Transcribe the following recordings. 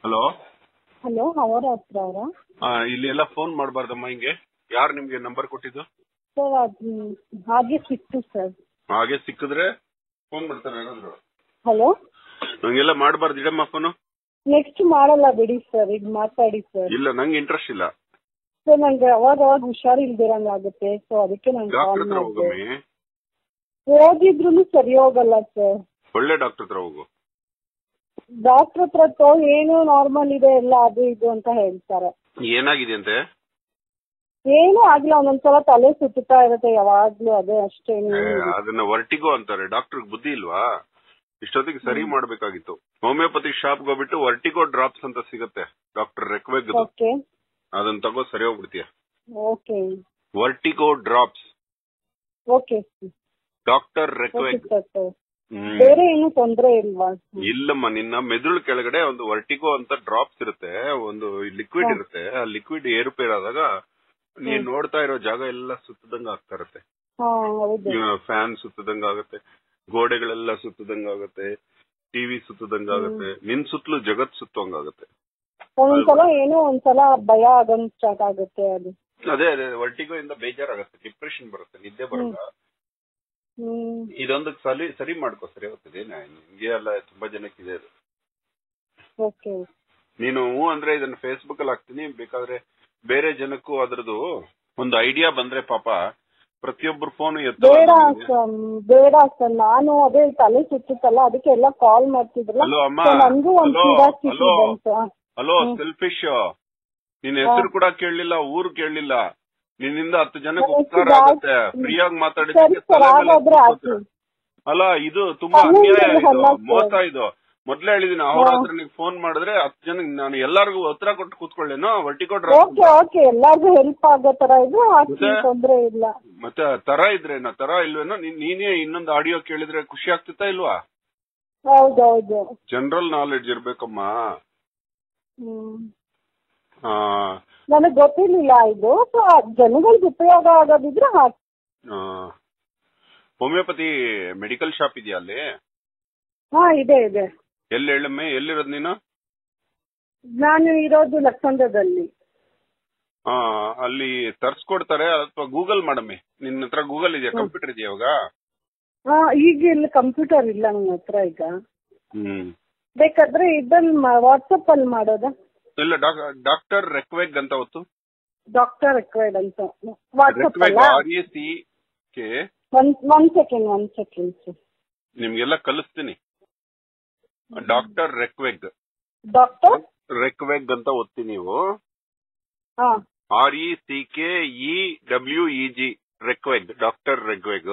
Hello hello ಅವರ ಹತ್ರ ಅವರ ಇಲ್ಲಿ ಎಲ್ಲ ಫೋನ್ ಮಾಡಬಾರ್ದಮ್ಮ ಹಿಂಗೆ ಯಾರು ನಿಮ್ಗೆ ನಂಬರ್ ಕೊಟ್ಟಿದ್ದು ಸರ್ ಅದು ಹಾಗೆ ಸಿಕ್ತು ಸರ್ ಹಾಗೆ ಸಿಕ್ಕಿದ್ರೆ ಫೋನ್ ಮಾಡ್ತಾರೆ ಏನಾದ್ರು ಹಲೋ ನಂಗೆಲ್ಲ ಮಾಡಬಾರ್ದು ಇಡಮ್ಮ ಫೋನು ನೆಕ್ಸ್ಟ್ ಮಾಡಲ್ಲ ಬಿಡಿ ಸರ್ ಈಗ ಮಾತಾಡಿ ಸರ್ ಇಲ್ಲ ನಂಗೆ ಇಂಟ್ರೆಸ್ಟ್ ಇಲ್ಲ ಸರ್ ನಂಗೆ ಅವಾಗ ಅವಾಗ ಹುಷಾರಿಲ್ದಿರಂಗ್ ಆಗುತ್ತೆ ಸೊ ಅದಕ್ಕೆ ನಂಗೆ ಡಾಕ್ಟರ್ ಕಾಲ್ ಹತ್ರ ಮಾಡಿದೆ ಹೋಗಮ್ಮಿ ಹೋಗಿದ್ರು ಸರಿ ಹೋಗಲ್ಲ ಸರ್ ಒಳ್ಳೆ ಡಾಕ್ಟರ್ ಹತ್ರ ಹೋಗು ಡಾಕ್ಟರ್ ಹತ್ರ ತೋ ಏನು ನಾರ್ಮಲ್ ಇದೆ ಎಲ್ಲ ಅದು ಇದು ಅಂತ ಹೇಳ್ತಾರೆ ಏನಾಗಿದೆ ಅಂತೆ ಏನೂ ಆಗಿಲ್ಲ ಒಂದೊಂದ್ಸಲ ತಲೆ ಸುತ್ತುತ್ತಾ ಇರುತ್ತೆ ಯಾವಾಗ್ಲೂ ಅದೇ ಅಷ್ಟೇ ಏ, ಅದನ್ನ ವರ್ಟಿಗೋ ಅಂತಾರೆ ಡಾಕ್ಟರ್ ಬುದ್ಧಿ ಇಲ್ವಾ ಇಷ್ಟೊತ್ತಿಗೆ ಸರಿ ಮಾಡ್ಬೇಕಾಗಿತ್ತು ಹೋಮಿಯೋಪತಿ ಶಾಪ್ಗೆ ಹೋಗ್ಬಿಟ್ಟು ವರ್ಟಿಗೋ ಡ್ರಾಪ್ಸ್ ಅಂತ ಸಿಗುತ್ತೆ ಡಾಕ್ಟರ್ ರೆಕ್ವೆಗ್ ಓಕೆ ಅದನ್ನ ತಗೋ ಸರಿ ಹೋಗ್ಬಿಡ್ತೀಯ okay vertigo drops okay doctor okay Reckeweg sir ಬೇರೆ ಏನು ತೊಂದರೆ ಇಲ್ವಾ ಇಲ್ಲಮ್ಮ ನಿನ್ನ ಮೆದುಳು ಕೆಳಗಡೆ ಒಂದು ವರ್ಟಿಗೋ ಅಂತ ಡ್ರಾಪ್ಸ್ ಇರುತ್ತೆ ಒಂದು ಲಿಕ್ವಿಡ್ ಹ್ಮ್. ಇರುತ್ತೆ ಆ ಲಿಕ್ವಿಡ್ ಏರುಪೇರಾದಾಗ ನೀನ್ ನೋಡ್ತಾ ಇರೋ ಜಾಗ ಎಲ್ಲ ಸುತ್ತದಂಗ ಆಗ್ತಾ ಇರುತ್ತೆ ಹಾ ಹೌದು ಫ್ಯಾನ್ ಸುತ್ತದಂಗ ಆಗುತ್ತೆ ಗೋಡೆಗಳೆಲ್ಲ ಸುತ್ತದಂಗ ಆಗುತ್ತೆ ಟಿವಿ ಸುತ್ತದಂಗ ಆಗುತ್ತೆ ನಿನ್ ಸುತ್ತಲೂ ಜಗತ್ ಸುತ್ತಂಗಾಗುತ್ತೆ ಒಂದ್ಸಲ ಏನೋ ಒಂದ್ಸಲ ಭಯ ಆಗಂಗ್ ಸ್ಟಾರ್ಟ್ ಆಗುತ್ತೆ ಅದು ಅದೇ ಅದೇ ವರ್ಟಿಗೋ ಇಂದ ಬೇಜಾರಾಗುತ್ತೆ ಡಿಪ್ರೆಷನ್ ಬರುತ್ತೆ ನಿದ್ದೆ ಬರಲ್ಲ ಹ್ಮ್ ಇದೊಂದು ಸರಿ ಸರಿ ಮಾಡ್ಕೋ ಸರಿ ಹೋಗ್ತದೆ ನಿಮ್ಗೆ ಎಲ್ಲ ತುಂಬಾ ಜನಕ್ಕೆ ಇದೆ ಅದು ಓಕೆ ನೀನು ಹ್ಞೂ ಅಂದ್ರೆ ಇದನ್ನ ಫೇಸ್ಬುಕ್ ಅಲ್ಲಿ ಹಾಕ್ತೀನಿ ಬೇಕಾದ್ರೆ ಬೇರೆ ಜನಕ್ಕೂ ಅದ್ರದ್ದು ಒಂದು ಐಡಿಯಾ ಬಂದ್ರೆ ಪಾಪ ಪ್ರತಿಯೊಬ್ಬರು ಫೋನ್ ಬೇಡ ಸರ್ ಬೇಡ ಸರ್ ನಾನು ಅದೇ ತಲೆ ಸುತ್ತುತ್ತಲ್ಲ ಅದಕ್ಕೆ ಎಲ್ಲ ಕಾಲ್ ಮಾಡ್ತಿದ್ರಲ್ಲ ಹಲೋ ಅಮ್ಮ ಸೊ ನನ್ಗೂ ಒಂದ್ ಹಲೋ ಕ್ಯೂರಿಯಾಸಿಟಿ ಹಲೋ ಬಂತು ಹಲೋ ಸೆಲ್ಫಿಶ್ ನಿನ್ ಹೆಸರು ಕೂಡ ಕೇಳಲಿಲ್ಲ ಊರು ಕೇಳಲಿಲ್ಲ ನಿನ್ನಿಂದ ಹತ್ತು ಜನಕ್ಕೆ ನನ್ನ ಉಪಕಾರ ಹೆಸ್ರು ಆಗುತ್ತೆ ರಾಜ್- ಫ್ರೀಯಾಗಿ ಸರಿ ಮಾತಾಡಿದ್ದಕ್ಕೆ ಸರ್ ತಲೆ ಮೇಲೆ ಹಾಗಾದ್ರೆ ಹಾಕಿ ಕೂತ್ಕೊತಾರೆ. ಅಲ್ಲ ಇದು ತುಂಬಾ ಕಮ್ಮಿಯಿಂದ ಅನ್ಯಾಯ ಇದು ಅಲ್ಲ ಸರ್. ಮೋಸ ಇದು ಮೊದ್ಲೇ ಹೇಳಿದೀನಿ ಅವ್ರ ಹತ್ರ ನೀವು ಫೋನ್ ಮಾಡಿದ್ರೆ ಹತ್ತು ಜನ ನಾನು ಎಲ್ಲಾರ್ಗು ಉತ್ತರ ಕೊಟ್ಟು ಕೂತ್ಕೊಳ್ಳೇನೋ ವರ್ಟಿಕೋಟ್ ಓಕೆ ಓಕೆ ಎಲ್ಲಾರ್ಗು ಹೆಲ್ಪ್ ಆಗೋ ತರ ಇದು ಹಾಕಿ ಮತ್ತೆ? ತೊಂದ್ರೆ ಇಲ್ಲ ಮತ್ತೆ ತರ ಇದ್ರೇನೋ ತರ ಇಲ್ವೇನೋ ನೀನ್- ನೀನೇ ಇನ್ನೊಂದು ಆಡಿಯೋ ಕೇಳಿದ್ರೆ ಖುಷಿ ಆಗ್ತಿತ್ತಾ ಇಲ್ವಾ ಹೌದೌದು ಜನರಲ್ ನಾಲೆಡ್ಜ್ ಇರ್ಬೇಕಮ್ಮ ಹ್ಮ್ ಆ, ನನಗ್ ಗೊತ್ತಿರ್ಲಿಲ್ಲ ಇದು ಸೊ ಜನಗಳಿಗೆ ಉಪಯೋಗ ಆಗೋದಿದ್ರೆ ಹಾಕಿ ಆ, ಹೋಮಿಯೋಪತಿ ಮೆಡಿಕಲ್ ಶಾಪ್ ಇದೆಯಾ ಅಲ್ಲಿ ಹಾ ಇದೆ ಇದೆ ಎಲ್ಲಿ ಹೇಳಮ್ಮೆ ಎಲ್ಲಿರೋದು ನೀನು ನಾನು ಇರೋದು ಲಕ್ಷಂದದಲ್ಲಿ ಆ, ಅಲ್ಲಿ ತರ್ಸ್ಕೊಡ್ತಾರೆ ಅಥವಾ ಗೂಗಲ್ ಮಾಡಮ್ಮೆ ನಿನ್ನ ಹತ್ರ ಗೂಗಲ್ ಇದೆಯಾ ಕಂಪ್ಯೂಟರ್ ಇದೆಯಾ ಇವಾಗ ಹಾ ಈಗ ಇಲ್ಲಿ ಕಂಪ್ಯೂಟರ್ ಇಲ್ಲ ನನ್ನ ಹತ್ರ ಈಗ ಹ್ಮ್ ಬೇಕಾದ್ರೆ ಇದ್ರಲ್ಲಿ ವಾಟ್ಸಪ್ ಅಲ್ಲಿ ಮಾಡೋದಾ ಇಲ್ಲ ಡಾಕ್ಟರ್ ರೆಕ್ವೆಗ್ ಅಂತ ಹೊತ್ತು ಡಾಕ್ಟರ್ ರಿಕ್ವೈರ್ಡ್ ಅಂತ ವಾಟ್ಸಪ್ ರೆಕ್ವೆಗ್ ಅಲ್ಲ ಆರ್ ಎ ಸಿ ಕೆ ಒಂದ್ ಒಂದ್ ಸೆಕೆಂಡ್ ಒಂದ್ ಸೆಕೆಂಡ್ ಸರ್ ನಿಮ್ಗೆಲ್ಲ ಕಲಿಸ್ತೀನಿ ಡಾಕ್ಟರ್ ರೆಕ್ವೆಗ್ ಡಾಕ್ಟರ್ ರೆಕ್ವೆಗ್ ಅಂತ ಒತ್ತಿ ನೀವು ಹಾ R E C K E W E G Reckeweg doctor Reckeweg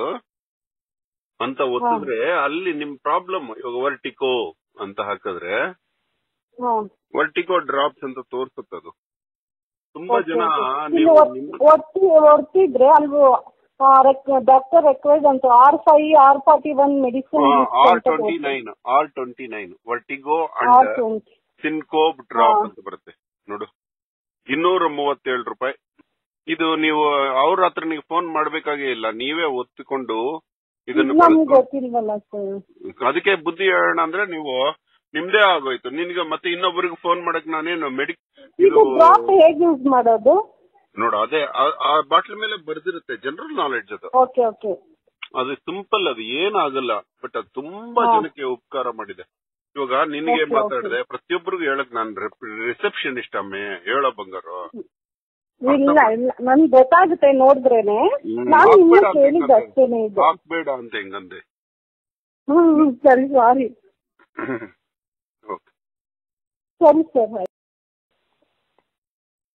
ಅಂತ ಒತ್ತಿದ್ರೆ ಅಲ್ಲಿ ನಿಮ್ ಪ್ರಾಬ್ಲಮ್ ಇವಾಗ ವರ್ಟಿಕೋ ಅಂತ ಹಾಕಿದ್ರೆ ಹಾ ವರ್ಟಿಕೋ ಡ್ರಾಪ್ಸ್ ಅಂತ ತೋರ್ಸುತ್ತೆ ಅದು ತುಂಬಾ Okay, ಜನ okay. ಇಲ್ಲಿ ನೀವು ಒತ್- ಒತ್ತಿ ಒತ್ತಿದ್ರೆ ಅಲ್ಲಿ ಡಾಕ್ಟರ್ ರೆಕ್ವೈರ್ಡ್ ಅಂತ R five R forty one medicine R twenty nine R twenty nine vertigo R and twenty ಸಿನ್ಕೋಬ್ ಡ್ರಾಪ್ ಹಾ. ಅಂತ ಬರುತ್ತೆ ನೋಡು ಇನ್ನೂರ ಮೂವತ್ತೇಳು ರೂಪಾಯಿ ಇದು ನೀವು ಅವ್ರ ಹತ್ರ ನೀವು ಫೋನ್ ಮಾಡ್ಬೇಕಾಗೇ ಇಲ್ಲ ನೀವೇ ಒತ್ತಿಕೊಂಡು ಇದನ್ನು ನಮ್ಗೆ ಬಳಸ್ಕೊಂಡು- ಗೊತ್ತಿಲ್ವಲ್ಲ ಸರ್ ಅದಕ್ಕೆ ಬುದ್ಧಿ ಹೇಳೋಣ ಅಂದ್ರೆ ನೀವು ನಿಮ್ದೇ ಆಗೋಯ್ತು ನಿನ್ಗೆ ಮತ್ತೆ ಇನ್ನೊಬ್ಬರಿಗೆ ಫೋನ್ ಮಾಡಕ್ ನಾನೇನು ಮೆಡಿಕ್ ಇದು ಇದು ಡ್ರಾಪ್ ಹೇಗೆ ಯೂಸ್ ಮಾಡೋದು ನೋಡು ಅದೇ ಆ- ಆ ಬಾಟ್ಲ್ ಮೇಲೆ ಬರ್ದಿರುತ್ತೆ ಜನರಲ್ ನಾಲೆಡ್ಜ್ ಅದು ಓಕೆ ಓಕೆ ಅದು ಸಿಂಪಲ್ ಅದು ಏನಾಗಲ್ಲ ಬಟ್ ಅದು ತುಂಬಾ ಹಾ. ಜನಕ್ಕೆ ಉಪಕಾರ ಮಾಡಿದೆ ಇವಾಗ ನಿನಗೆ Okay, ಮಾತಾಡಿದೆ ಪ್ರತಿಯೊಬ್ಬರಿಗೂ ಹೇಳಕ್ ನಾನು ರಿಸೆಪ್ಷನಿಸ್ಟ್ ಅಮ್ಮೆ ಹೇಳೋ ಬಂಗಾರು ಇಲ್ಲ ಇಲ್ಲ ನನ್ಗೆ ಗೊತ್ತಾಗುತ್ತೆ ನೋಡಿದ್ರೇನೆ ಹ್ಮ್, ನಾನು ಇನ್ನೂ ಹಾಕ್ಬೇಡ ಅಂತ ಕೇಳಿದ್ದು ಹೆಂಗಂದೆ? ಅಷ್ಟೇನೆ ಇದು ಹಾಕ್ಬೇಡ ಅಂತ ಹೆಂಗಂದೆ ಹ್ಮ್ ಸರಿ ಸಾರಿ ಓಕೆ ಸರಿ ಸರ್